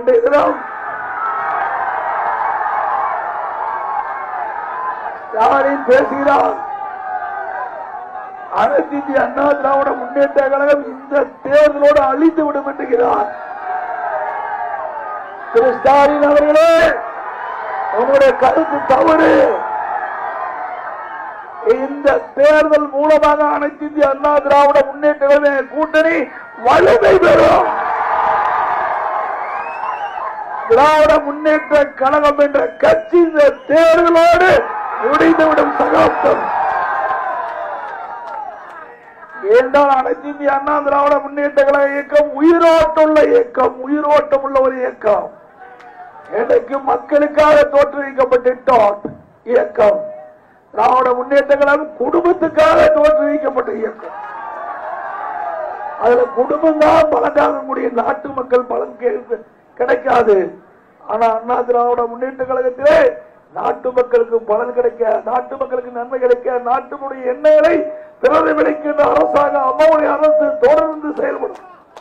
இன்றைய தினம் ஸ்டாலின் பேசுகிறார் அனைத்து இந்திய அண்ணா திராவிட முன்னேற்ற கழகம் இந்த தேர்தலோடு அழித்து விடும் என்கிறார் திரு ஸ்டாலின் அவர்களே உங்களுடைய கருத்து தவறு இந்த தேர்தல் மூலமாக அனைத்து இந்திய அண்ணா திராவிட முன்னேற்ற கழக கூட்டணி வலிமை பெறும் திராவிட முன்னேற்ற கழகம் என்ற கட்சி இந்த தேர்தலோடு முடிந்துவிடும் சகாப்தம் ஏனென்றால் அனைத்து இந்திய அண்ணா திராவிட முன்னேற்ற கழக இயக்கம் உயிரோட்டமுள்ள இயக்கம் உயிரோட்டம் உள்ள ஒரு இயக்கம் எனக்கு மக்களுக்காக தோற்றுவிக்கப்பட்ட இயக்கம் திராவிட முன்னேற்ற கழகம் குடும்பத்துக்காக தோற்றுவிக்கப்பட்ட இயக்கம் அதுல குடும்பம் தான் பலனாக முடியும் நாட்டு மக்கள் பலன் கே- கிடைக்காது ஆனா அண்ணா திராவிட முன்னேற்ற கழகத்திலே நாட்டு மக்களுக்கு பலன் கிடைக்க நாட்டு மக்களுக்கு நன்மை கிடைக்க நாட்டினுடைய எண்ணங்களை பிரதிபலிக்கின்ற அரசாக அம்மாவுடைய அரசு தொடர்ந்து செயல்படும்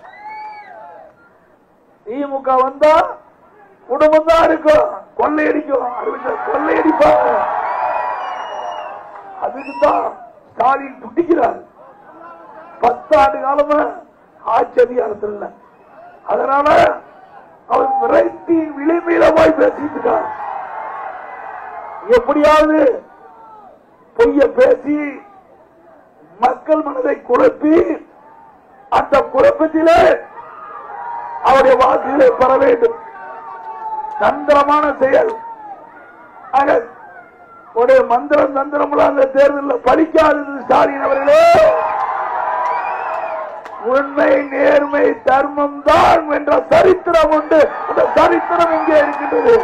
திமுக வந்தா குடும்பம் தான் இருக்கும் கொள்ளையடிக்கும் அறிவிச்ச கொள்ளையடிப்பாங்க அதுக்கு தான் ஸ்டாலின் துடிக்கிறார் பத்தாண்டு காலமா ஆட்சி அதிகாரத்தில் இல்ல அதனால அவர் விரைத்தின் விளிம்பில போய் பேசிட்டு இருக்கார் எப்படியாவது பொய்ய பேசி மக்கள் மனதை குழப்பி அந்த குழப்பத்திலே அவருடைய வாக்குகளை பெற வேண்டும் தந்திரமான செயல் ஆக ஒரு மந்திரம் தந்திரமுள்ள அந்த தேர்தலில் பலிக்காதது ஸ்டாலின் அவர்களே உண்மை நேர்மை தர்மம் தான் என்ற சரித்திரம் உண்டு அந்த சரித்திரம் இங்கே இருக்கின்றது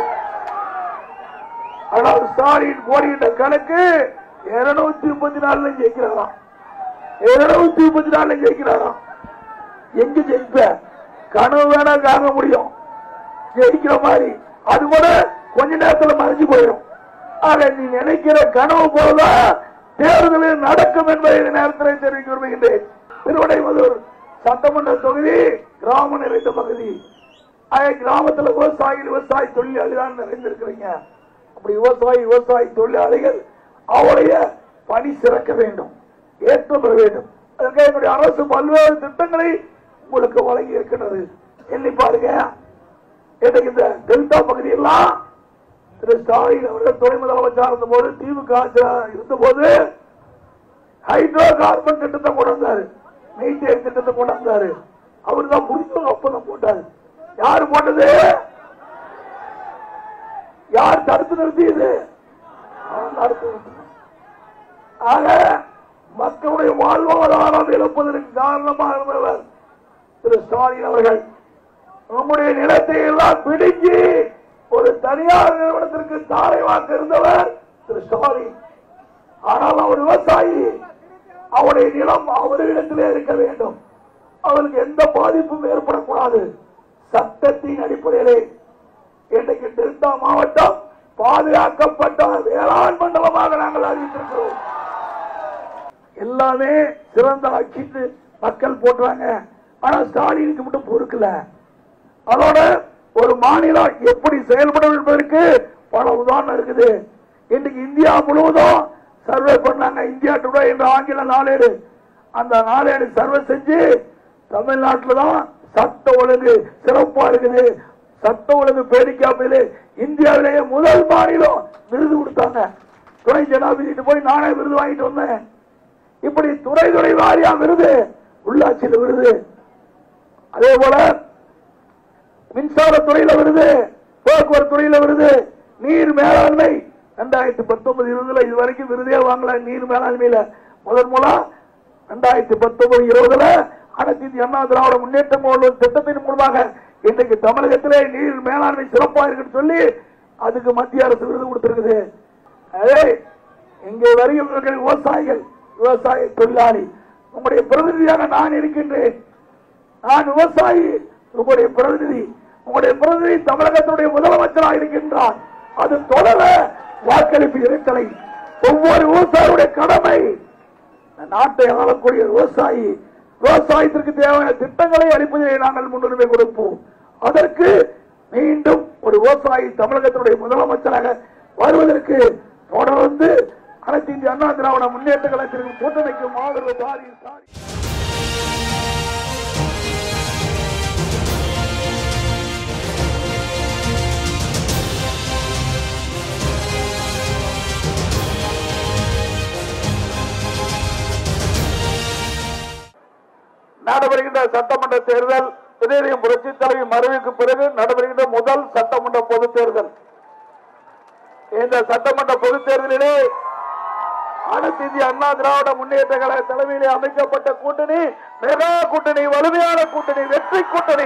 ஆனால் ஸ்டாலின் போடுகின்ற கணக்கு இருநூத்தி முப்பத்தி நாலுல ஜெயிக்கிறாராம் இருநூத்தி முப்பத்தி நாலுல ஜெயிக்கிறாராம் எங்க ஜெயிப்ப கனவு வேணா காண முடியும் ஜெயிக்கிற மாதிரி அது கூட கொஞ்ச நேரத்துல மறைஞ்சு போயிடும் ஆக நீ நினைக்கிற கனவு போலதான் தேர்தலில் நடக்கும் என்பதை இந்த நேரத்தில் தெரிவிக்க விரும்புகின்றேன் திருவடைமதுர் சட்டமன்ற தொகுதி கிராம நிறைந்த பகுதி ஆக கிராமத்துல விவசாயிகள் விவசாய தொழிலாளிகள் நிறைந்திருக்கிறீங்க அப்படி விவசாயி விவசாய தொழிலாளிகள் அவருடைய பணி சிறக்க வேண்டும் ஏற்றம் பெற வேண்டும் அதற்காக என்னுடைய அரசு பல்வேறு திட்டங்களை உங்களுக்கு வழங்கி இருக்கின்றது எண்ணி பாருங்க இன்றைக்கு இந்த டெல்டா பகுதியெல்லாம் திரு ஸ்டாலின் அவர்கள் துணை முதலமைச்சர் இருந்த போது திமுக ஆட்சியா இருந்த போது ஹைட்ரோ கார்பன் திட்டத்தை கொண்டு வந்தாரு மெயின்டெயின் திட்டத்தை கொண்டு வந்தாரு அவர் தான் புதிய ஒப்பந்தம் போட்டாரு யாரு போட்டது யார் தடுத்து நிறுத்தியது அவன் தடுத்து நிறுத்தினான். ஆக மக்களுடைய வாழ்வாதாரம் இழப்பதற்கு காரணமாக இருந்தவர் திரு ஸ்டாலின் அவர்கள் நம்முடைய நிலத்தை எல்லாம் பிடுங்கி ஒரு தனியார் நிறுவனத்திற்கு தாரை வாக்க இருந்தவர் திரு ஸ்டாலின் ஆனால் அவர் விவசாயி அவருடைய நிலம் அவரிடத்திலே இருக்க வேண்டும் அவருக்கு எந்த பாதிப்பும் ஏற்படக்கூடாது சட்டத்தின் அடிப்படையிலே இன்றைக்கு டெல்டா மாவட்டம் பாதுகாக்கப்பட்ட வேளாண் மண்டலமாக நாங்கள் அறிவித்திருக்கிறோம் எல்லாமே சிறந்த ஆட்சிக்கு மக்கள் போட்டுறாங்க ஆனா ஸ்டாலினுக்கு மட்டும் பொறுக்கல அதோட ஒரு மாநிலம் எப்படி செயல்படும் என்பதற்கு பல உதாரணம் இருக்குது இன்னைக்கு இந்தியா முழுவதும் சர்வே பண்ணாங்க இந்தியா டுடே என்ற ஆங்கில நாளேடு அந்த நாளேடு சர்வே செஞ்சு தமிழ்நாட்டில் தான் சட்ட ஒழுங்கு சிறப்பா இருக்குது சட்ட ஒழுங்கு பேடிக்காமையிலே இந்தியாவிலேயே முதல் மாநிலம் விருது கொடுத்தாங்க துணை ஜனாதிபதி போய் நானே விருது வாங்கிட்டு வந்தேன் இப்படி துறை துறை வாரியா விருது உள்ளாட்சியில் விருது அதே போல மின்சாரத்துறையில வருது போக்குவரத்து துறையில வருது நீர் மேலாண்மை ரெண்டாயிரத்தி பத்தொன்பது இருபதுல இது வரைக்கும் விருதே வாங்கல நீர் மேலாண்மையில முதல் மூலம் ரெண்டாயிரத்தி பத்தொன்பது இருபதுல அனைத்து இந்திய அண்ணா திராவிட முன்னேற்றம் உள்ள திட்டத்தின் மூலமாக இன்றைக்கு தமிழகத்திலே நீர் மேலாண்மை சிறப்பா இருக்குன்னு சொல்லி அதுக்கு மத்திய அரசு விருது கொடுத்திருக்குது அதே இங்கே வருகின்ற விவசாயிகள் விவசாய தொழிலாளி உங்களுடைய பிரதிநிதியாக நான் இருக்கின்றேன் நான் விவசாயி உங்களுடைய பிரதிநிதி உங்களுடைய பிரதிநிதி தமிழகத்துடைய முதலமைச்சராக இருக்கின்றார் அது தொடர வாக்களிப்பு இருத்தலை ஒவ்வொரு விவசாயியுடைய கடமை இந்த நாட்டை ஆளக்கூடிய விவசாயி விவசாயத்திற்கு தேவையான திட்டங்களை அளிப்பதை நாங்கள் முன்னுரிமை கொடுப்போம் அதற்கு மீண்டும் ஒரு விவசாயி தமிழகத்தினுடைய முதலமைச்சராக வருவதற்கு தொடர்ந்து அனைத்து இந்திய அண்ணா திராவிட முன்னேற்ற கழகத்திற்கு கூட்டணிக்கும் ஆதரவு தாரி தாரி நடைபெறுகின்ற சட்டமன்ற தேர்தல் இதயம் புரட்சி தலைவி மறைவுக்கு பிறகு நடைபெறுகின்ற முதல் சட்டமன்ற பொதுத் தேர்தல் இந்த சட்டமன்ற பொதுத் தேர்தலிலே அனைத்து இந்திய அண்ணா திராவிட முன்னேற்ற கழக தலைமையிலே அமைக்கப்பட்ட கூட்டணி மெகா கூட்டணி வலிமையான கூட்டணி வெற்றி கூட்டணி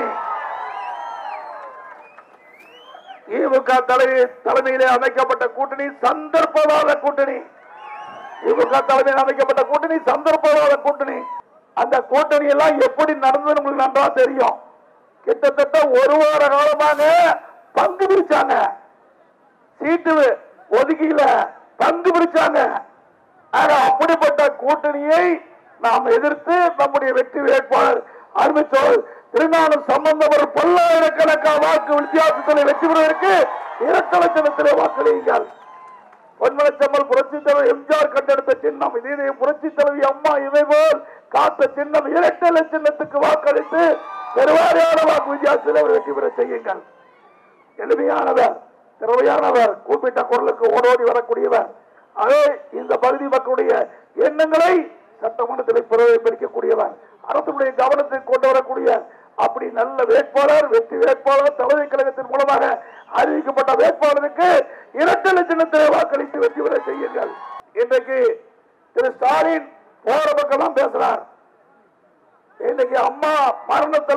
திமுக தலைவி தலைமையிலே அமைக்கப்பட்ட கூட்டணி சந்தர்ப்பவாத கூட்டணி திமுக தலைமையில் அமைக்கப்பட்ட கூட்டணி சந்தர்ப்பவாத கூட்டணி அந்த கூட்டணி எல்லாம் எப்படி நடந்தது உங்களுக்கு நன்றா தெரியும் கிட்டத்தட்ட ஒரு வார காலமாக பங்கு பிரிச்சாங்க சீட்டு ஒதுக்கியில பங்கு பிரிச்சாங்க ஆக அப்படிப்பட்ட கூட்டணியை நாம் எதிர்த்து நம்முடைய வெற்றி வேட்பாளர் அறிவித்தோர் திருநாளும் சம்பந்தவர் பல்லாயிரக்கணக்கான வாக்கு வித்தியாசத்தில் வெற்றி பெறுவதற்கு இரட்டை லட்சணத்திலே வாக்களியுங்கள் பொன்மனச்சம்மல் புரட்சி தலைவர் எம்ஜிஆர் கண்டெடுத்த சின்னம் இதே புரட்சி தலைவி அம்மா இவைபோல் காத்த சின்னம் இரட்டை சின்னத்துக்கு வாக்களித்து பெருவாரியான வாக்கு வித்தியாசத்தில் அவர் வெற்றி பெற செய்யுங்கள் எளிமையானவர் திறமையானவர் கூப்பிட்ட குரலுக்கு ஓடோடி வரக்கூடியவர் அதே இந்த பகுதி மக்களுடைய எண்ணங்களை சட்டமன்றத்தில் பிரதிபலிக்கக்கூடியவர் அரசுடைய கவனத்தை கொண்டு வரக்கூடிய அப்படி நல்ல வேட்பாளர் வெற்றி வேட்பாளர் தலைமை கழகத்தின் மூலமாக அறிவிக்கப்பட்ட வேட்பாளருக்கு இரட்டை லட்சணத்திலே வாக்களித்து வெற்றி பெற செய்யுங்கள் இன்றைக்கு திரு ஸ்டாலின் போற பக்கம் பேசுறார் இன்னைக்கு அம்மா மரணத்துல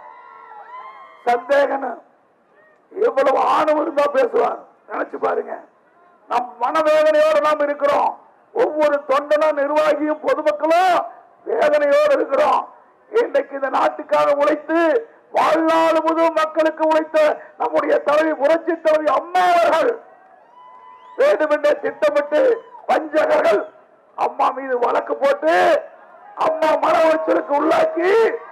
சந்தேகம் எவ்வளவு ஆணவம் இருந்தா பேசுவார் நினைச்சு பாருங்க நம் மனவேதனையோடு நாம் இருக்கிறோம் ஒவ்வொரு தொண்டனும் நிர்வாகியும் பொதுமக்களும் வேதனையோடு இருக்கிறோம் இன்றைக்கு இந்த நாட்டுக்காக உழைத்து வாழ்நாள் முழுவதும் மக்களுக்கு உழைத்த நம்முடைய தலைவி புரட்சி தலைவி அம்மா அவர்கள் வேண்டுமென்றே திட்டமிட்டு பஞ்சகர்கள் அம்மா மீது வழக்கு போட்டு அம்மா மன உளைச்சலுக்கு உள்ளாக்கி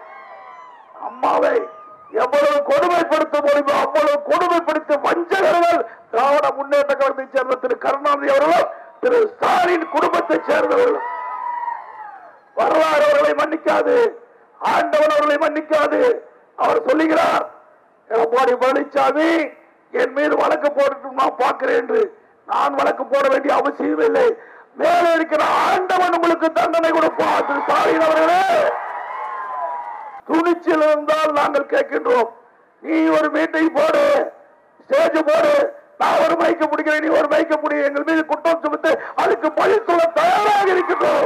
அம்மாவை எவ்வளவு கொடுமைப்படுத்த முடியுமோ அவ்வளவு கொடுமைப்படுத்த வஞ்சகர்கள் திராவிட முன்னேற்ற கழகத்தைச் சேர்ந்த திரு கருணாநிதி அவர்களும் திரு ஸ்டாலின் குடும்பத்தைச் சேர்ந்தவர்களும் வரலாறு அவர்களை மன்னிக்காது ஆண்டவன் அவர்களை மன்னிக்காது அவர் சொல்லுகிறார் எடப்பாடி பழனிசாமி என் மீது வழக்கு போட்டு நான் பார்க்கிறேன் என்று நான் வழக்கு போட வேண்டிய அவசியம் இல்லை மேலே இருக்கிற ஆண்டவன் உங்களுக்கு தண்டனை கொடுப்பார் திரு ஸ்டாலின் அவர்களே துணிச்சல் இருந்தால் நாங்கள் கேட்கின்றோம் நீ ஒரு மீட்டிங் போடு ஸ்டேஜ் போடு நான் ஒரு மைக்க முடிக்கிறேன் நீ ஒரு மைக்க முடியும் எங்கள் மீது குற்றம் சுமத்து அதுக்கு பதில் சொல்ல தயாராக இருக்கின்றோம்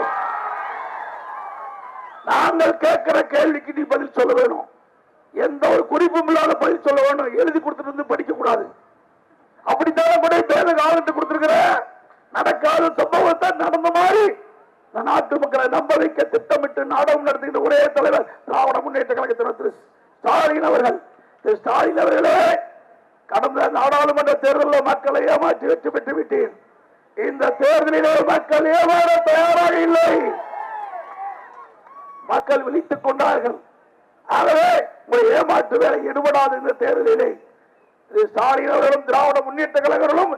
நாங்கள் கேட்கிற கேள்விக்கு நீ பதில் சொல்ல வேணும் எந்த ஒரு குறிப்பும் இல்லாத பதில் சொல்ல வேணும் எழுதி கொடுத்துட்டு வந்து படிக்க கூடாது அப்படித்தானே கூட பேர காலத்து கொடுத்திருக்கிற நடக்காத சம்பவத்தை நடந்த மாதிரி இந்த நாட்டு மக்களை நம்ப வைக்க திட்டமிட்டு நாடகம் நடத்துகின்ற ஒரே தலைவர் திராவிட முன்னேற்ற கழகத்தினர் திரு ஸ்டாலின் அவர்கள் திரு ஸ்டாலின் அவர்களே கடந்த நாடாளுமன்ற தேர்தலில் மக்களை ஏமாற்றி வெற்றி பெற்று விட்டீர் இந்த தேர்தலிலே மக்கள் ஏமாற தயாராக இல்லை மக்கள் விழித்துக் கொண்டார்கள் ஆகவே உங்களை ஏமாற்று வேலை ஈடுபடாத இந்த தேர்தலிலே திரு ஸ்டாலின் அவர்களும் திராவிட முன்னேற்ற கழகங்களும்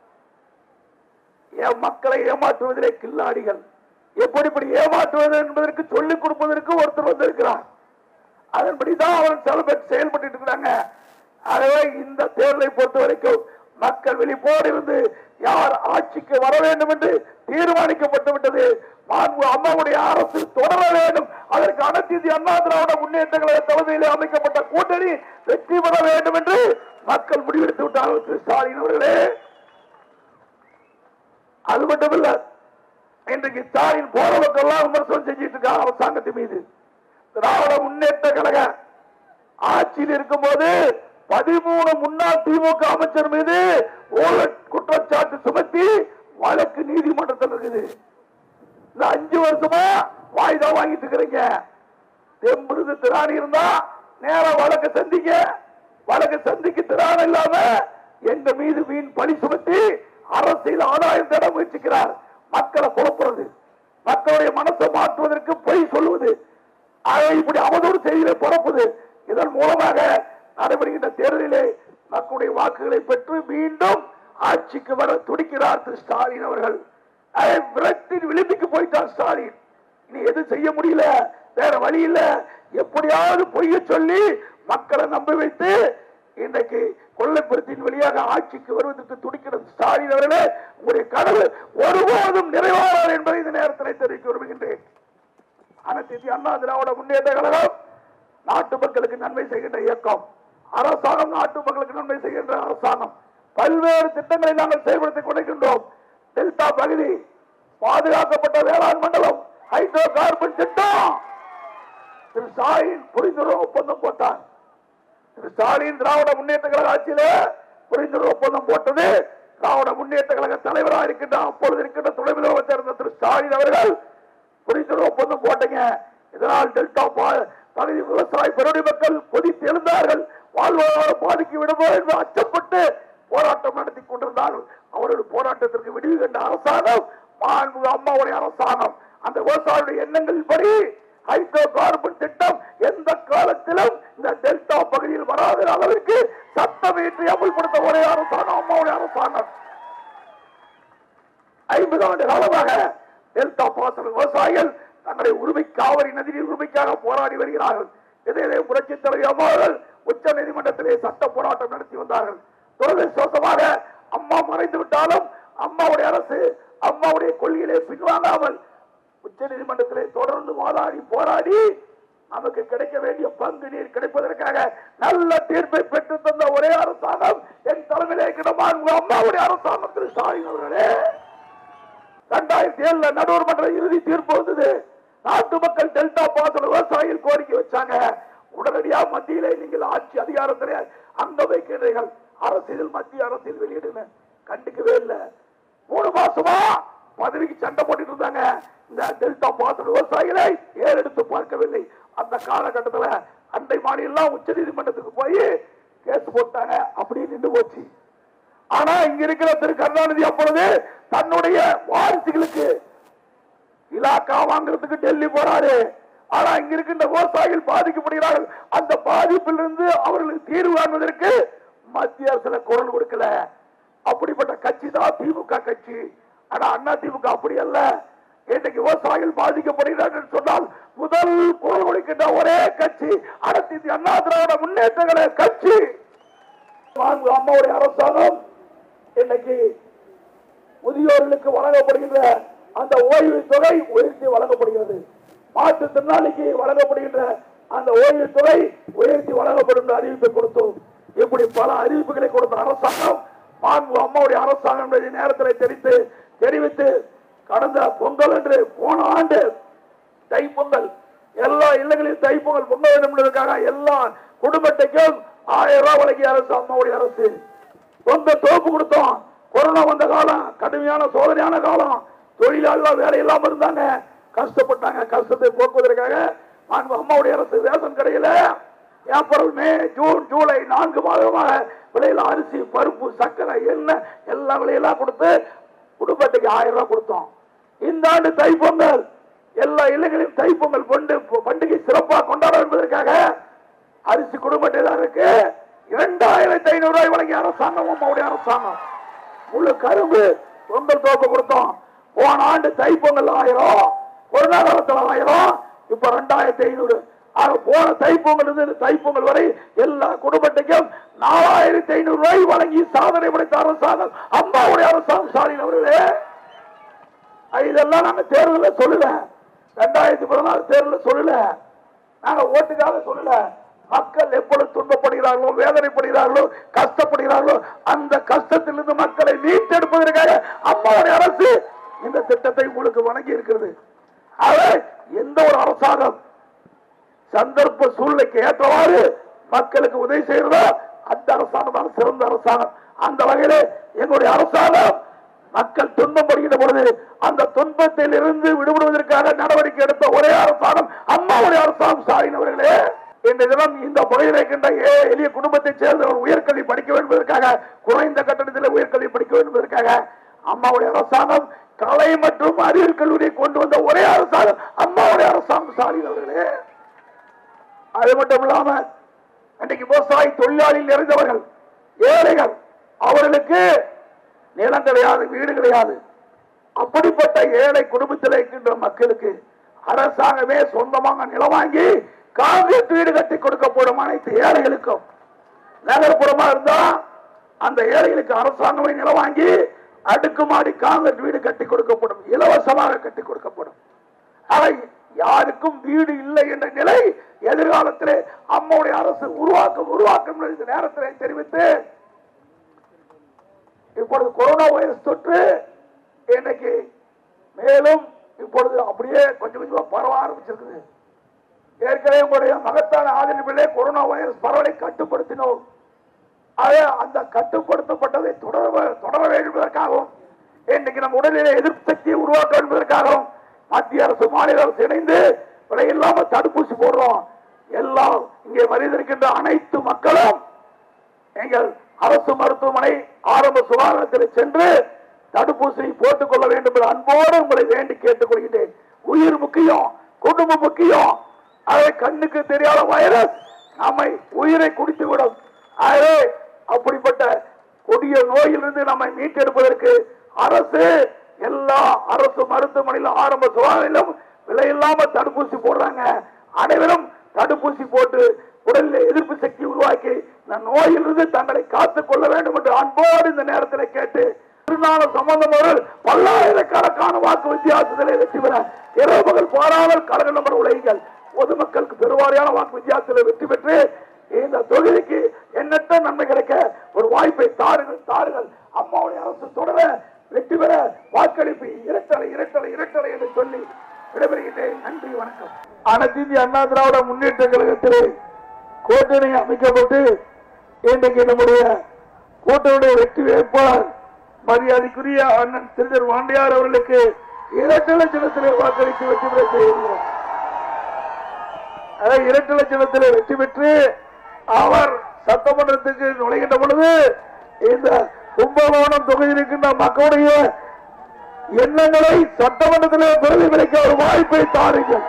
என் மக்களை ஏமாற்றுவதிலே கில்லாடிகள் எப்படி இப்படி ஏமாற்றுவது என்பதற்கு சொல்லிக் கொடுப்பதற்கு ஒருத்தர் வந்திருக்கிறார் அதன்படிதான் அவர் செலபெட் செயல்பட்டு இருக்கிறாங்க ஆகவே இந்த தேர்தலை பொறுத்த வரைக்கும் மக்கள் விழிப்போடு இருந்து யார் ஆட்சிக்கு வர வேண்டும் என்று தீர்மானிக்கப்பட்டு விட்டது மாண்பு அம்மாவுடைய அரசு தொடர வேண்டும் அதற்கு அனைத்து இந்திய அண்ணா திராவிட முன்னேற்ற கழக தலைமையில் அமைக்கப்பட்ட கூட்டணி வெற்றி பெற வேண்டும் என்று மக்கள் முடிவெடுத்து விட்டார்கள் திரு ஸ்டாலின் அவர்களே அது மட்டுமில்ல இன்றைக்கு ஸ்டாலின் போற மக்கள்லாம் விமர்சனம் செஞ்சிட்டு இருக்காங்க அரசாங்கத்தின் மீது திராவிட முன்னேற்ற கழக ஆட்சியில் இருக்கும்போது பதிமூணு முன்னாள் திமுக அமைச்சர் மீது ஊழல் குற்றச்சாட்டு சுமத்தி வழக்கு நீதிமன்றத்தில் இருக்குது இந்த அஞ்சு வருஷமா வாய்தா வாங்கிட்டு இருக்கிறீங்க தெம்புறது திராணி இருந்தா நேரா வழக்கு சந்திக்க வழக்கு சந்திக்க திராணி இல்லாம எங்க மீது வீண் பழி சுமத்தி அரசியல் ஆதாயம் தேட முயற்சிக்கிறார் மக்களை குழப்புறது மக்களுடைய மனசை மாற்றுவதற்கு பொய் சொல்லுவது அதை இப்படி அவதூறு செய்திகளை பரப்புது இதன் மூலமாக நடைபெறுகின்ற தேர்தலிலே மக்களுடைய வாக்குகளை பெற்று மீண்டும் ஆட்சிக்கு வர துடிக்கிறார் திரு ஸ்டாலின் அவர்கள் அதை விரட்டின் விளிம்புக்கு போயிட்டார் ஸ்டாலின் இனி எதுவும் செய்ய முடியல வேற வழி இல்ல எப்படியாவது பொய்ய சொல்லி மக்களை நம்ப வைத்து இன்றைக்கு கொள்ளைப்புறத்தின் வழியாக ஆட்சிக்கு வருவதற்கு துடிக்கிறது ஸ்டாலின் அவர்களே உங்களுடைய கனவு ஒருபோதும் நிறைவேறாது என்பதை இந்த நேரத்தில் தெரிவிக்க விரும்புகின்றேன் அனைத்து இந்திய அண்ணா திராவிட முன்னேற்ற கழகம் நாட்டு மக்களுக்கு நன்மை செய்கின்ற இயக்கம் அரசாங்கம் நாட்டு மக்களுக்கு நன்மை செய்கின்ற அரசாங்கம் பல்வேறு திட்டங்களை நாங்கள் செயல்படுத்திக் கொண்டிருக்கின்றோம் டெல்டா பகுதி பாதுகாக்கப்பட்ட வேளாண் மண்டலம் ஹைட்ரோ கார்பன் திட்டம் திரு ஸ்டாலின் புரிந்துணர்வு ஒப்பந்தம் போட்டார் திரு ஸ்டாலின் திராவிட முன்னேற்ற கழக ஆட்சியில புரிந்துணர்வு ஒப்பந்தம் போட்டது திராவிட முன்னேற்ற கழக தலைவராக இருக்கின்ற அப்பொழுது இருக்கின்ற துணை முதலமைச்சர் இருந்த திரு ஸ்டாலின் அவர்கள் புரிந்துணர்வு ஒப்பந்தம் போட்டீங்க இதனால் டெல்டா பா- பகுதி விவசாய பெருடி மக்கள் கொதித்து எழுந்தார்கள் வாழ்வாதாரம் பாதிக்கு விடுமோ என்று அச்சப்பட்டு போராட்டம் நடத்தி கொண்டிருந்தார்கள் அவர்கள் போராட்டத்திற்கு விடுவி கண்ட அரசாங்கம் மாண்பு அம்மாவுடைய அரசாங்கம் அந்த விவசாயியுடைய எண்ணங்கள் படி ஹைட்ரோ கார்பன் திட்டம் எந்த காலத்திலும் இந்த டெல்டா பகுதியில் வராத அளவிற்கு சட்டம் இயற்றி அமல்படுத்த ஒரே அரசாங்கம் அம்மாவுடைய அரசாங்கம் ஐம்பது ஆண்டு காலமாக டெல்டா பாசன விவசாயிகள் தங்களுடைய உரிமை காவிரி நதிநீர் உரிமைக்காக போராடி வருகிறார்கள் இதிலே புரட்சி தலைவர் அம்மாவர்கள் உச்ச நீதிமன்றத்திலே சட்ட போராட்டம் நடத்தி வந்தார்கள் துரதிருஷ்டவசமாக அம்மா மறைந்து விட்டாலும் அம்மாவுடைய அரசு அம்மாவுடைய கொள்கையிலே பின்வாங்காமல் உச்ச நீதிமன்றத்திலே தொடர்ந்து வாதாடி போராடி நமக்கு கிடைக்க வேண்டிய பங்கு நீர் கிடைப்பதற்காக நல்ல தீர்ப்பை பெற்று தந்த ஒரே அரசாங்கம் என் தலைமையிலே கிடமான அம்மாவுடைய அரசாங்கம் திரு ஸ்டாலின் அவர்களே இரண்டாயிரத்தி ஏழுல நடுவர் மன்ற இறுதி தீர்ப்பு வந்தது நாட்டு மக்கள் டெல்டா பாசன விவசாயிகள் கோரிக்கை வச்சாங்க உடனடியா மத்தியிலே நீங்கள் ஆட்சி அதிகாரத்திலே அங்க வைக்கிறீர்கள் அரசியல் மத்திய அரசியல் வெளியிடுங்க கண்டுக்கவே இல்லை மூணு மாசமா பதவிக்கு சண்டை போட்டுட்டு இருந்தாங்க இந்த டெல்டா பாசன விவசாயிகளை ஏறெடுத்து பார்க்கவில்லை அந்த காலகட்டத்துல அண்டை மாநிலம் உச்ச நீதிமன்றத்துக்கு போய் கேஸ் போட்டாங்க அப்படியே நின்று போச்சு ஆனா இங்க இருக்கிற திரு கருணாநிதி அப்பொழுது தன்னுடைய வாரிசுகளுக்கு இலாக்கா வாங்குறதுக்கு டெல்லி போறாரு ஆனா இங்க இருக்கின்ற விவசாயிகள் பாதிக்கப்படுகிறார்கள் அந்த பாதிப்பிலிருந்து அவர்களுக்கு தீர்வு காண்பதற்கு மத்திய அரசுல குரல் கொடுக்கல அப்படிப்பட்ட கட்சி தான் திமுக கட்சி ஆனா அண்ணா திமுக அப்படி அல்ல இன்றைக்கு விவசாயிகள் பாதிக்கப்படுகிறார்கள் என்று சொன்னால் முதல் குரல் கொடுக்கின்ற ஒரே கட்சி அனைத்து இந்திய அண்ணா திராவிட முன்னேற்ற கழக கட்சி நான்கு அம்மாவுடைய அரசாங்கம் இன்னைக்கு முதியோர்களுக்கு வழங்கப்படுகின்ற அந்த ஓய்வு தொகை உயர்த்தி வழங்கப்படுகிறது மாற்றுத்திறனாளிக்கு வழங்கப்படுகின்ற அந்த ஓய்வு தொகை உயர்த்தி வழங்கப்படும் என்று அறிவிப்பை கொடுத்தோம் இப்படி பல அறிவிப்புகளை கொடுத்த அரசாங்கம் மாண்பு அம்மாவுடைய அரசாங்கம் என்பதை நேரத்தில் தெரிவித்து தெரிவித்து கடந்த பொங்கல் என்று போன ஆண்டு தைப்பொங்கல் எல்லா இல்லங்களிலும் தைப்பொங்கல் பொங்க வேண்டும் என்பதற்காக எல்லா குடும்பத்தைக்கும் ஆயிரம் ரூபாய் வழங்கிய அரசு அம்மாவுடைய அரசு சொந்த தோப்பு கொடுத்தோம் கொரோனா வந்த காலம் கடுமையான சோதனையான காலம் தொழிலாளர்கள் வேலை இல்லாம இருந்தாங்க கஷ்டப்பட்டாங்க கஷ்டத்தை போக்குவதற்காக மாண்பு அம்மாவுடைய அரசு ரேஷன் கடையில ஏப்ரல் மே ஜூன் ஜூலை நான்கு மாதமாக விலையில அரிசி பருப்பு சர்க்கரை எண்ணெய் எல்லா விலையெல்லாம் கொடுத்து குடும்பத்துக்கு ஆயிரம் ரூபாய் கொடுத்தோம் இந்த ஆண்டு தைப்பொங்கல் எல்லா இல்லங்களிலும் தைப்பொங்கல் கொண்டு பண்டிகை சிறப்பாக கொண்டாட என்பதற்காக அரிசி குடும்பத்தினருக்கு இரண்டாயிரத்தி ஐநூறு ரூபாய் வழங்கிய அரசாங்கம் அம்மாவுடைய அரசாங்கம் முழு கரும்பு பொங்கல் தோப்பு கொடுத்தோம் போன ஆண்டு தைப்பொங்கல் ஆயிரம் கொரோனா காலத்துல ஆயிரம் இப்ப ரெண்டாயிரத்தி ஐநூறு ஆக போன தைப்பொங்கல் இருந்து இந்த தைப்பொங்கல் வரை எல்லா குடும்பத்துக்கும் நாலாயிரத்தி ஐநூறு ரூபாய் வழங்கி சாதனை படைத்த அரசாங்கம் அம்மாவுடைய அரசாங்கம் ஸ்டாலின் அவர்களே இதெல்லாம் நாங்க தேர்தலில் சொல்லல ரெண்டாயிரத்தி பதினாலு தேர்தலில் சொல்லல நாங்க ஓட்டுக்காக சொல்லல மக்கள் எப்பொழுது துன்பப்படுகிறார்களோ வேதனைப்படுகிறார்களோ கஷ்டப்படுகிறார்களோ அந்த கஷ்டத்திலிருந்து மக்களை மீட்டெடுப்பதற்காக அம்மாவுடைய அரசு இந்த திட்டத்தை உங்களுக்கு வழங்கி இருக்கிறது ஆக எந்த ஒரு அரசாங்கம் சந்தர்ப்ப சூழ்நிலைக்கு ஏற்றவாறு மக்களுக்கு உதவி செய்யறதோ அந்த அரசாங்கம் தான் சிறந்த அரசாங்கம் அந்த வகையிலே எங்களுடைய அரசாங்கம் மக்கள் துன்பப்படுகின்ற பொழுது அந்த துன்பத்தில் இருந்து விடுபடுவதற்காக நடவடிக்கை எடுத்த ஒரே அரசாங்கம் அம்மாவுடைய அரசாங்கம் ஸ்டாலின் அவர்களே இன்றைய தினம் இந்த பகுதியில் இருக்கின்ற ஏழை எளிய குடும்பத்தைச் சேர்ந்தவர் உயர்கல்வி படிக்க வேண்டும் என்பதற்காக குறைந்த கட்டணத்தில் உயர்கல்வி படிக்க வேண்டும் என்பதற்காக அம்மாவுடைய அரசாங்கம் கலை மற்றும் அறிவியல் கல்லூரியை கொண்டு வந்த ஒரே அரசாங்கம் அம்மாவுடைய அரசாங்கம் ஸ்டாலின் அவர்களே அது மட்டும் இல்லாம அன்றைக்கு விவசாயி தொழிலாளியில் நிறைந்தவர்கள் ஏழைகள் அவர்களுக்கு நிலம் கிடையாது வீடு கிடையாது அப்படிப்பட்ட ஏழை குடும்பத்தில் இருக்கின்ற மக்களுக்கு அரசாங்கமே சொந்தமாக நிலம் வாங்கி காங்கிரீட் வீடு கட்டி கொடுக்கப்படும் அனைத்து ஏழைகளுக்கும் நகர்ப்புறமா இருந்தா அந்த ஏழைகளுக்கு அரசாங்கமே நிலம் வாங்கி அடுக்குமாடி காங்கிரீட் வீடு கட்டி கொடுக்கப்படும் இலவசமாக கட்டி கொடுக்கப்படும் அவை யாருக்கும் வீடு இல்லை என்ற நிலை எதிர்காலத்திலே அம்மாவுடைய அரசு உருவாக்கும் உருவாக்கும் என்று இந்த நேரத்திலே தெரிவித்து இப்பொழுது கொரோனா வைரஸ் தொற்று இன்னைக்கு மேலும் இப்பொழுது அப்படியே கொஞ்சம் கொஞ்சமா பரவ ஆரம்பிச்சிருக்குது ஏற்கனவே உங்களுடைய மகத்தான ஆதரவிலே கொரோனா வைரஸ் பரவலை கட்டுப்படுத்தினோம் ஆக அந்த கட்டுப்படுத்தப்பட்டதை தொடர தொடர வேண்டும் என்பதற்காகவும் இன்னைக்கு நம் உடலிலே எதிர்ப்பு சக்தியை உருவாக்க வேண்டும் என்பதற்காகவும் மத்திய அரசு மாநில அரசு இணைந்து விலை இல்லாம தடுப்பூசி போடுறோம் எல்லாம் இங்கே வருகின்ற அனைத்து மக்களும் எங்கள் அரசு மருத்துவமனை ஆரம்ப சுகாதாரத்தில் சென்று தடுப்பூசியை போட்டுக் கொள்ள வேண்டும் என்ற அன்போடு உங்களை வேண்டி கேட்டுக் கொள்கின்றேன் உயிர் முக்கியம் குடும்பம் முக்கியம் அதை கண்ணுக்கு தெரியாத வைரஸ் நம்மை உயிரை குடித்துவிடும் ஆகவே அப்படிப்பட்ட கொடிய நோயிலிருந்து நம்மை மீட்டெடுப்பதற்கு அரசு எல்லா அரசு மருத்துவமனையிலும் ஆரம்ப சுகாதாரம் விலையில்லாம தடுப்பூசி போடுறாங்க அனைவரும் தடுப்பூசி போட்டு உடலில் எதிர்ப்பு சக்தி உருவாக்கி இந்த நோயிலிருந்து தங்களை காத்துக் கொள்ள வேண்டும் என்று அன்போடு இந்த நேரத்தில் கேட்டு திருநாள சம்பந்தம் அவர்கள் பல்லாயிரக்கணக்கான வாக்கு வித்தியாசத்திலே வெற்றி பெற இரவு பகல் பாராமல் கழக நம்பர் உலகிகள் பொதுமக்களுக்கு பெருவாரியான வாக்கு வித்தியாசத்தில் வெற்றி பெற்று இந்த தொகுதிக்கு எண்ணற்ற நன்மை கிடைக்க ஒரு வாய்ப்பை தாருங்கள் தாருங்கள் அம்மாவுடைய அரசு தொடர வெற்றி பெற வாக்களிப்பு இரட்டலை இரட்டலை இரட்டலை என்று சொல்லி விடைபெறுகின்றேன் நன்றி வணக்கம் அனைத்து இந்திய அண்ணா திராவிட முன்னேற்ற கழகத்திலே கூட்டணி அமைக்கப்பட்டு இன்றைக்கு நம்முடைய கூட்டணியுடைய வெற்றி வேட்பாளர் மரியாதைக்குரிய அண்ணன் திருதர் வாண்டியார் அவர்களுக்கு இரண்டு லட்சத்திலே வாக்களித்து வெற்றி பெற செய்கிறோம் அதை இரண்டு லட்சத்திலே வெற்றி பெற்று அவர் சட்டமன்றத்துக்கு நுழைகின்ற பொழுது இந்த கும்பகோணம் தொகுதியில் இருக்கின்ற மக்களுடைய எண்ணங்களை சட்டமன்றத்திலே பிரதிபலிக்க ஒரு வாய்ப்பை தாருங்கள்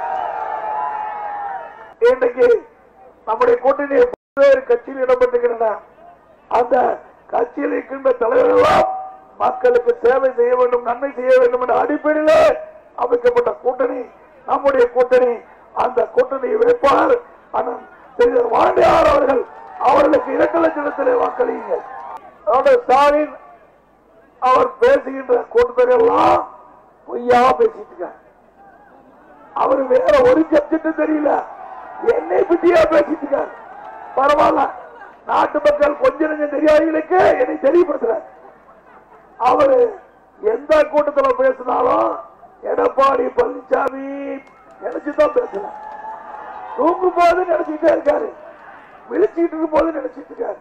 இன்றைக்கு நம்முடைய கூட்டணி பல்வேறு கட்சியில் இடம்பெற்றிருக்கின்றன அந்த கட்சியில் இருக்கின்ற தலைவர்களெல்லாம் மக்களுக்கு சேவை செய்ய வேண்டும் நன்மை செய்ய வேண்டும் என்ற அடிப்படையில் அமைக்கப்பட்ட கூட்டணி நம்முடைய கூட்டணி அந்த கூட்டணி வேட்பாளர் அண்ணன் திரு வாண்டியார் அவர்கள் அவர்களுக்கு இரண்டு லட்சத்திலே வாக்களியுங்கள் அதோட ஸ்டாலின் அவர் பேசுகின்ற கூட்டத்தில் எல்லாம் பொய்யா பேசிட்டு இருக்கார் அவர் வேற ஒரு சப்ஜெக்ட் தெரியல என்னை பத்தியா பேசிட்டு இருக்கார் பரவாயில்ல நாட்டு மக்கள் கொஞ்ச நெஞ்சம் தெரியாதவர்களுக்கு என்னை தெரியப்படுத்துறார் அவரு எந்த கூட்டத்துல பேசினாலும் எடப்பாடி பழனிசாமி நினைச்சுதான் பேசுறார் தூங்கும் போது நினைச்சுட்டே இருக்காரு விழிச்சிட்டு இருக்கும் போது நினைச்சிட்டு இருக்காரு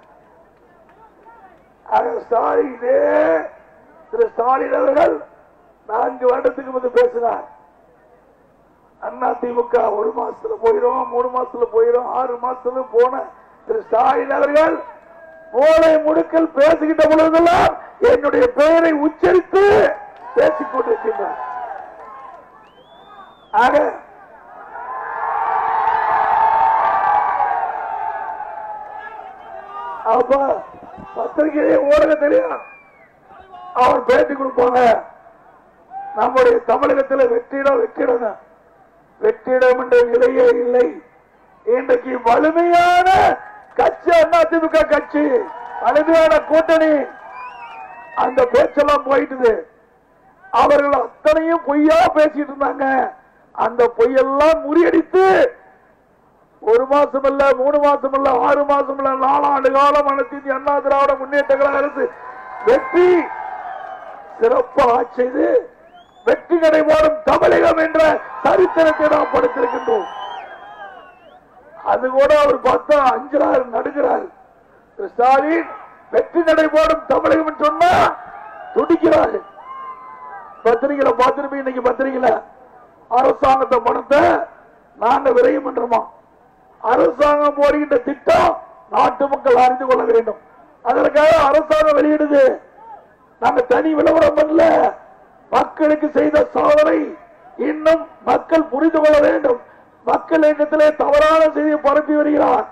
ஆக ஸ்டாலினே திரு ஸ்டாலின் அவர்கள் நான்கு வருடத்துக்கு முன்பு பேசினார் அண்ணா திமுக ஒரு மாசத்துல போயிரும் மூணு மாசத்துல போயிரும் ஆறு மாசத்துல போன திரு ஸ்டாலின் அவர்கள் மூளை முடுக்கல் பேசுகின்ற பொழுதெல்லாம் என்னுடைய பெயரை உச்சரித்து பேசிக் கொண்டிருக்கின்றார் ஆக அப்ப பத்திரிகையை ஊடக தெரியும் அவர் பேட்டி கொடுப்பாங்க நம்முடைய தமிழகத்தில் வெற்றிடம் வெற்றிடம் வெற்றிடம் என்ற நிலையே இல்லை இன்றைக்கு வலிமையான கட்சி அதிமுக கட்சி வலிமையான கூட்டணி அந்த பேச்செல்லாம் போயிட்டுது அவர்கள் அத்தனையும் பொய்யா பேசிட்டு இருந்தாங்க அந்த பொய்யெல்லாம் முறியடித்து ஒரு மாசம் இல்ல மூணு மாசம் இல்ல ஆறு மாசம் இல்ல நாலாண்டு காலம் அனைத்து இந்திய அண்ணா திராவிட முன்னேற்ற கழக அரசு வெற்றி சிறப்பாக செய்து வெற்றி நடைபோடும் தமிழகம் என்ற சரித்திரத்தை நாம் படுத்திருக்கின்றோம் அது கூட அவர் பார்த்தா அஞ்சுறார் நடுகிறார் திரு ஸ்டாலின் வெற்றி நடைபோடும் தமிழகம் என்று சொன்னா துடிக்கிறார் பத்திரிகையில பார்த்திருப்பீங்க இன்னைக்கு பத்திரிகையில அரசாங்கத்தை பணத்தை நாங்க விரையும் என்றோமா அரசாங்கம் போடுகின்ற திட்டம் நாட்டு மக்கள் அறிந்து கொள்ள வேண்டும் அதற்காக அரசாங்கம் வெளியிடுது நாங்க தனி விளம்பரம் பண்ணல மக்களுக்கு செய்த சாதனை இன்னும் மக்கள் புரிந்து கொள்ள வேண்டும் மக்கள் இயக்கத்திலே தவறான செய்தியை பரப்பி வருகிறார்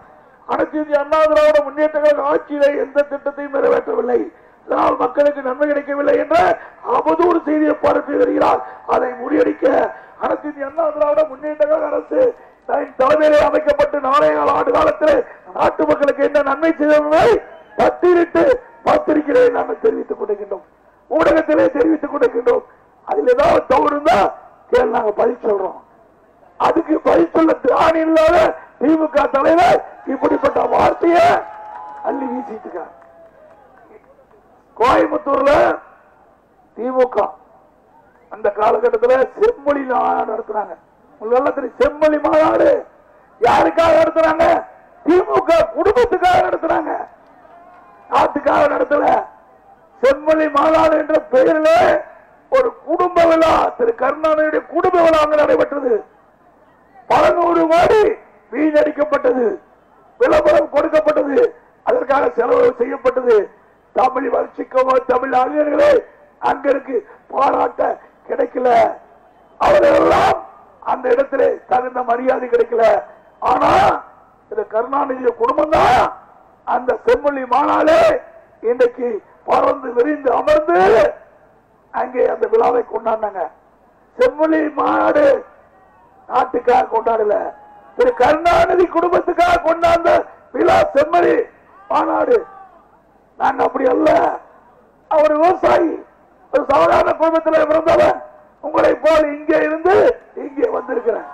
அனைத்து இந்திய அண்ணா திராவிட முன்னேற்ற கழக ஆட்சியிலே எந்த திட்டத்தையும் நிறைவேற்றவில்லை இதனால் மக்களுக்கு நன்மை கிடைக்கவில்லை என்ற அவதூறு செய்தியை பரப்பி வருகிறார் அதை முறியடிக்க அனைத்து இந்திய அண்ணா திராவிட முன்னேற்ற கழக அரசு தன் தலைமையிலே அமைக்கப்பட்டு நாளைய கால ஆண்டு காலத்தில் நாட்டு மக்களுக்கு என்ன நன்மை செய்ததை பட்டியலிட்டு பத்திரிகையை நாங்கள் தெரிவித்துக் கொண்டிருக்கின்றோம் ஊடகத்திலே தெரிவித்துக் கொண்டிருக்கின்றோம் அதில் ஏதாவது தவறு இருந்தா கேள் நாங்க பதில் சொல்றோம் அதுக்கு பதில் சொல்ல திராணி இல்லாத திமுக தலைவர் இப்படிப்பட்ட வார்த்தையை அள்ளி வீசிட்டு இருக்கார் கோயம்புத்தூர்ல திமுக அந்த காலகட்டத்தில் செம்மொழி மாநாடு நடத்துறாங்க உங்களுக்கு எல்லாம் தெரியும் செம்மொழி மாநாடு யாருக்காக நடத்துறாங்க திமுக குடும்பத்துக்காக நடத்துறாங்க நாட்டுக்காக நடத்தல செம்மொழி மாநாடு என்ற பெயரில் ஒரு குடும்ப விழா திரு கருணாநிதியுடைய குடும்ப விழா அங்கு நடைபெற்றது பல நூறு கோடி வீணடிக்கப்பட்டது விளம்பரம் கொடுக்கப்பட்டது அதற்காக செலவு செய்யப்பட்டது தமிழ் வளர்ச்சிக்கோ தமிழ் அறிஞர்களே அங்கிருக்கு பாராட்ட கிடைக்கல அவர்களெல்லாம் அந்த இடத்திலே தகுந்த மரியாதை கிடைக்கல ஆனா திரு கருணாநிதி குடும்பம் தான் அந்த செம்மொழி மாநாளே இன்றைக்கு பறந்து விரிந்து அமர்ந்து அங்கே அந்த விழாவை கொண்டாடினாங்க செம்மொழி மாநாடு நாட்டுக்காக கொண்டாடல திரு கருணாநிதி குடும்பத்துக்காக கொண்டாந்த விழா செம்மொழி மாநாடு நாங்க அப்படி அல்ல அவர் விவசாயி ஒரு சாதாரண குடும்பத்தில் பிறந்தவன் உங்களை போல இங்கே இருந்து இங்கே வந்திருக்கிறேன்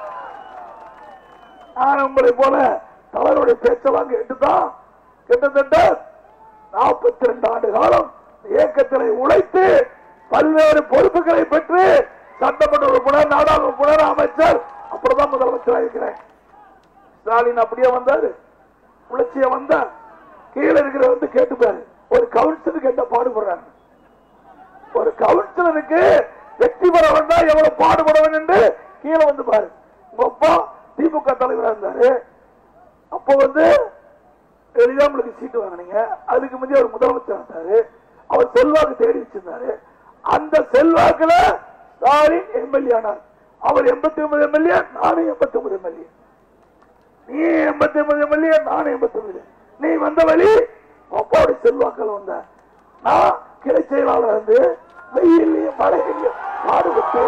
நான் உங்களை போல தலைவருடைய பேச்செல்லாம் கேட்டுதான் கிட்டத்தட்ட நாற்பத்தி ரெண்டு ஆண்டு காலம் இயக்கத்திலே உழைத்து பல்வேறு பொறுப்புகளை பெற்று சட்டமன்ற உறுப்பினர் நாடாளுமன்ற உறுப்பினர் அமைச்சர் அப்படிதான் முதலமைச்சராக இருக்கிறேன் ஸ்டாலின் அப்படியே வந்தாரு உழைச்சிய வந்தா கீழே இருக்கிற வந்து கேட்டுப்பாரு ஒரு கவுன்சிலருக்கு என்ன பாடுபடுறாங்க ஒரு கவுன்சிலருக்கு வெற்றி பெற வந்தா எவ்வளவு பாடுபடுவேன் என்று கீழே வந்து பாரு உங்க அப்பா திமுக தலைவரா இருந்தாரு அப்போ வந்து எளிதாமலுக்கு சீட்டு வாங்கினீங்க அதுக்கு முந்தைய ஒரு முதலமைச்சர் இருந்தாரு அவர் செல்வாக்கு தேடி வச்சிருந்தாரு அந்த செல்வாக்குல ஸ்டாலின் எம்எல்ஏ ஆனார் அவர் எண்பத்தி ஒன்பது எம்எல்ஏ நானும் எண்பத்தி ஒன்பது எம்எல்ஏ நீ எண்பத்தி ஒன்பது எம்எல்ஏ நானும் எண்பத்தி ஒன்பது நீ வந்த வழி அப்பாவுடைய செல்வாக்கள் வந்த நான் கிளை செயலாளர் வந்து வெயிலையும் மழையிலையும் பாடுபட்டு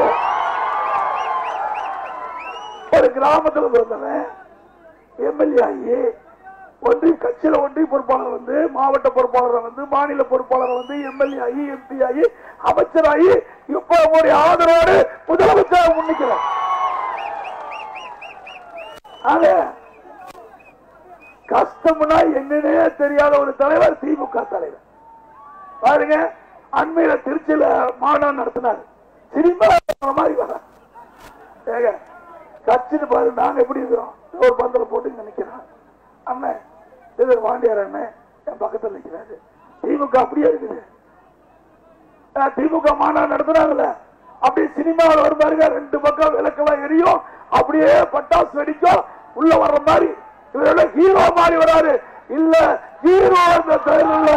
ஒரு கிராமத்துல பிறந்தவன் எம்எல்ஏ ஆகி ஒன்றிய கட்சியில ஒன்றிய பொறுப்பாளர் வந்து மாவட்ட பொறுப்பாளர் வந்து மாநில பொறுப்பாளர் வந்து எம்எல்ஏ ஆகி எம்பி ஆகி அமைச்சராகி இப்ப உங்களுடைய ஆதரவோடு முதலமைச்சர் முன்னிக்கிறேன் ஆக கஷ்டம்னா என்னன்னே தெரியாத ஒரு தலைவர் திமுக தலைவர் பாருங்க அண்மையில திருச்சியில மாநாடு நடத்தினார் சினிமா மாதிரி வர ஏங்க கட்சின்னு பாரு நாங்க எப்படி இருக்கிறோம் ஒரு பந்தல போட்டு நினைக்கிறோம் அண்ணன் இது வாண்டியார் அண்ணன் என் பக்கத்துல நிக்கிறாரு திமுக அப்படியே இருக்குது அஹ் திமுக மாநாடு நடத்துறாங்கல்ல அப்படியே சினிமாவில் வர பாருங்க ரெண்டு பக்கம் விளக்கெல்லாம் எரியும் அப்படியே பட்டாசு வெடிக்கும் உள்ள வர்ற மாதிரி இவரோட ஹீரோ மாதிரி வராரு இல்ல ஹீரோ அந்த செயல் இல்ல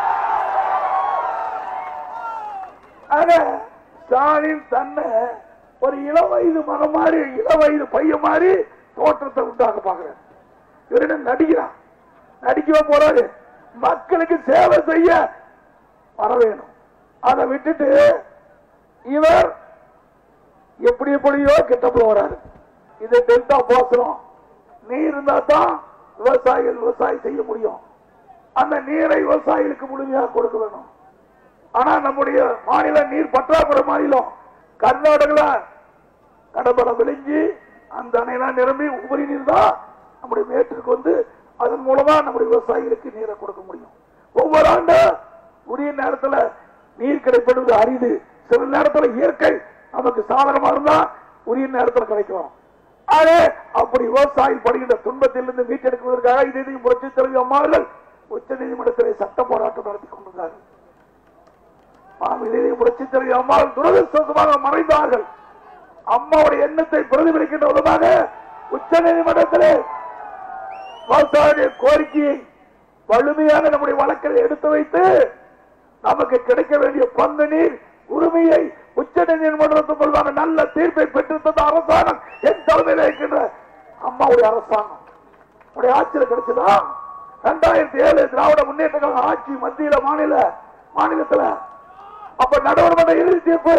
ஆக ஸ்டாலின் தன்னை ஒரு இளம் வயது மகன் மாதிரி இளம் வயது பையன் மாதிரி தோற்றத்தை உண்டாக்க பாக்குறேன் இவரு நடிக்கிறான் நடிக்கவே போறாரு மக்களுக்கு சேவை செய்ய வர வேணும் அதை விட்டுட்டு இவர் எப்படி எப்படியோ கெட்டப்பட வராரு இது டெல்டா போசனம் நீர் இருந்தா தான் விவசாயிகள் விவசாயம் செய்ய முடியும் அந்த நீரை விவசாயிகளுக்கு முழுமையாக கொடுக்க வேணும் ஆனா நம்முடைய மாநில நீர் பற்றாக்குறை மாநிலம் கர்நாடகல கடம்பரம் விளைஞ்சி அந்த அணையெல்லாம் நிரம்பி உபரி நீர் தான் நம்முடைய மேட்டிற்கு வந்து அதன் மூலமா நம்முடைய விவசாயிகளுக்கு நீரை கொடுக்க முடியும் ஒவ்வொரு ஆண்டும் உரிய நேரத்துல நீர் கிடைப்பது அரிது சில நேரத்துல இயற்கை நமக்கு சாதகமா இருந்தா உரிய நேரத்துல கிடைக்கும் ஆக அப்படி விவசாயி படுகின்ற துன்பத்திலிருந்து மீட்டெடுக்குவதற்காக இதையும் புரட்சி தலைவி அம்மாவர்கள் உச்ச நீதிமன்றத்திலே சட்ட போராட்டம் நடத்தி கொண்டிருந்தார்கள் மாமிலேயே புரட்சி தலைவி அம்மாவர்கள் துரதிருஷ்டமாக மறைந்தார்கள் அம்மாவுடைய எண்ணத்தை பிரதிபலிக்கின்ற விதமாக உச்ச நீதிமன்றத்திலே விவசாயிய கோரிக்கையை வலிமையாக நம்முடைய வழக்கில் எடுத்து வைத்து நமக்கு கிடைக்க வேண்டிய பங்கு நீர் உரிமையை உச்ச நீதிமன்றத்தின் மூலமாக நல்ல தீர்ப்பை பெற்றிருந்தது அரசாங்கம் என் தலைமையில் இருக்கின்ற அம்மாவுடைய அரசாங்கம் உடைய ஆட்சியில கிடைச்சதா ரெண்டாயிரத்தி ஏழு திராவிட முன்னேற்ற கழக ஆட்சி மத்தியில மாநில மாநிலத்துல அப்ப நடுவர் மன்ற இறுதி தீர்ப்பு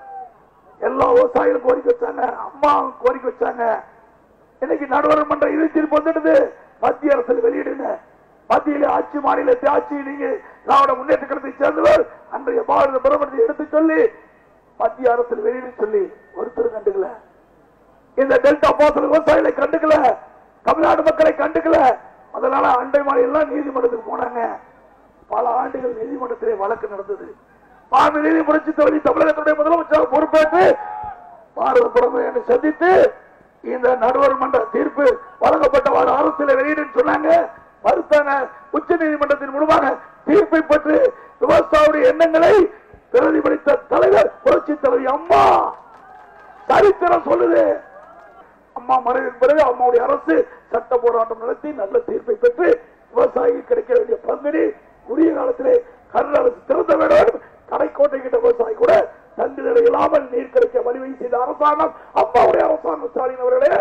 எல்லா விவசாயிகளும் கோரிக்கை வச்சாங்க அம்மா கோரிக்கை வச்சாங்க இன்னைக்கு நடுவர் மன்ற இறுதி தீர்ப்பு வந்துடுது மத்திய அரசு வெளியிடுங்க மத்தியில ஆட்சி மாநிலத்தை ஆட்சி நீங்க திராவிட முன்னேற்ற கழகத்தை சேர்ந்தவர் அன்றைய பாரத பிரதமரை எடுத்து சொல்லி மத்திய அரசு வெளியிட சொல்லி ஒருத்தர் கண்டுக்கல இந்த டெல்டா பாசன விவசாயிகளை கண்டுக்கல தமிழ்நாடு மக்களை கண்டுக்கல அதனால அண்டை மாநிலம் நீதிமன்றத்துக்கு போனாங்க பல ஆண்டுகள் நீதிமன்றத்திலே வழக்கு நடந்தது மாநில நீதி புரட்சி தலைவி தமிழகத்துடைய முதலமைச்சர் பொறுப்பேற்று பாரத பிரதமரை சந்தித்து இந்த நடுவர் மன்ற தீர்ப்பு வழங்கப்பட்டவாறு அரசியல வெளியிடும் சொன்னாங்க மறுத்தாங்க உச்ச நீதிமன்றத்தின் மூலமாக தீர்ப்பை பற்றி விவசாயியுடைய எண்ணங்களை பிரதிபலித்த தலைவர் புரட்சி தலைவி அம்மா சரித்திரம் சொல்லுது அம்மா மறைவின் பிறகு அம்மாவுடைய அரசு சட்ட போராட்டம் நடத்தி நல்ல தீர்ப்பை பெற்று விவசாயிக்கு கிடைக்க வேண்டிய பங்கினை உரிய காலத்திலே கர்நாடக அரசு திறந்த வேண்டும் கடைக்கோட்டை கிட்ட விவசாயி கூட தங்குதடை இல்லாமல் நீர் கிடைக்க வழிவகை செய்த அரசாங்கம் அம்மாவுடைய அரசாங்கம் ஸ்டாலின் அவர்களே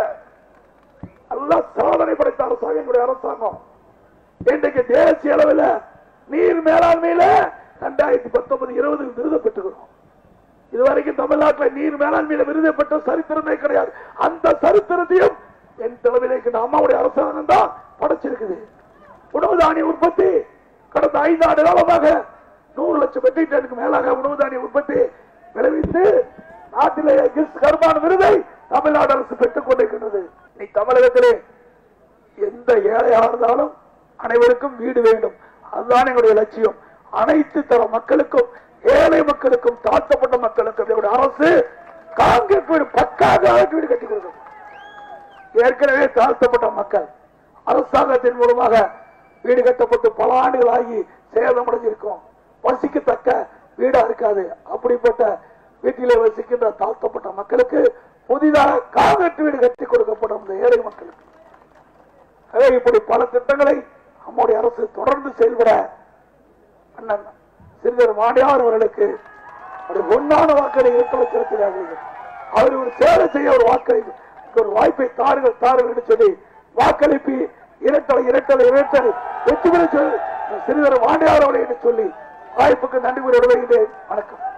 நல்ல சாதனை படைத்த அரசாங்கம் எங்களுடைய அரசாங்கம் இன்றைக்கு தேசிய அளவில் நீர் மேலாண்மையில ரெண்டாயிரத்தி பத்தொன்பது இருபது விருது பெற்றுக்கிறோம் இதுவரைக்கும் தமிழ்நாட்டில் நீர் மேலாண்மையில விருது பெற்ற சரித்திரமே கிடையாது அந்த சரித்திரத்தையும் என் தலைமையிலே இருக்கின்ற அம்மாவுடைய அரசாங்கம் தான் படைச்சிருக்குது உணவு தானிய உற்பத்தி கடந்த ஐந்து ஆண்டு காலமாக நூறு லட்சம் மெட்ரிக் டனுக்கு மேலாக உணவு தானிய உற்பத்தி விளைவித்து நாட்டிலே கிஸ் கர்மான விருதை தமிழ்நாடு அரசு பெற்றுக் கொண்டிருக்கின்றது நீ தமிழகத்திலே எந்த ஏழையாக இருந்தாலும் அனைவருக்கும் வீடு வேண்டும் அதுதான் எங்களுடைய லட்சியம் அனைத்து தர மக்களுக்கும் ஏழை மக்களுக்கும் தாழ்த்தப்பட்ட மக்களுக்கும் எங்களுடைய அரசு காங்கிரஸ் வீடு பக்காக வீடு கட்டி கொடுக்கும் ஏற்கனவே தாழ்த்தப்பட்ட மக்கள் அரசாங்கத்தின் மூலமாக வீடு கட்டப்பட்டு பல ஆண்டுகள் ஆகி சேதமடைஞ்சிருக்கும் வசிக்கத்தக்க வீடா இருக்காது அப்படிப்பட்ட வீட்டிலே வசிக்கின்ற தாழ்த்தப்பட்ட மக்களுக்கு புதிதாக காங்கிரட் வீடு கட்டி கொடுக்கப்படும் இந்த ஏழை மக்களுக்கு அதே இப்படி பல திட்டங்களை நம்முடைய அரசு தொடர்ந்து செயல்பட அண்ணன் சிறிதர் மாடியார் அவர்களுக்கு ஒரு பொன்னான வாக்களை இருப்பதை செலுத்தினார்கள் அவர் ஒரு சேவை செய்ய ஒரு வாக்களி ஒரு வாய்ப்பை தாருங்கள் தாருங்கள் என்று சொல்லி வாக்களிப்பி இரட்டலை இரட்டலை இரட்டலை வெற்றி பெற சொல்லி சிறிதர் மாண்டியார் அவர்களை என்று சொல்லி வாய்ப்புக்கு நன்றி கூறி விடுகிறேன் வணக்கம்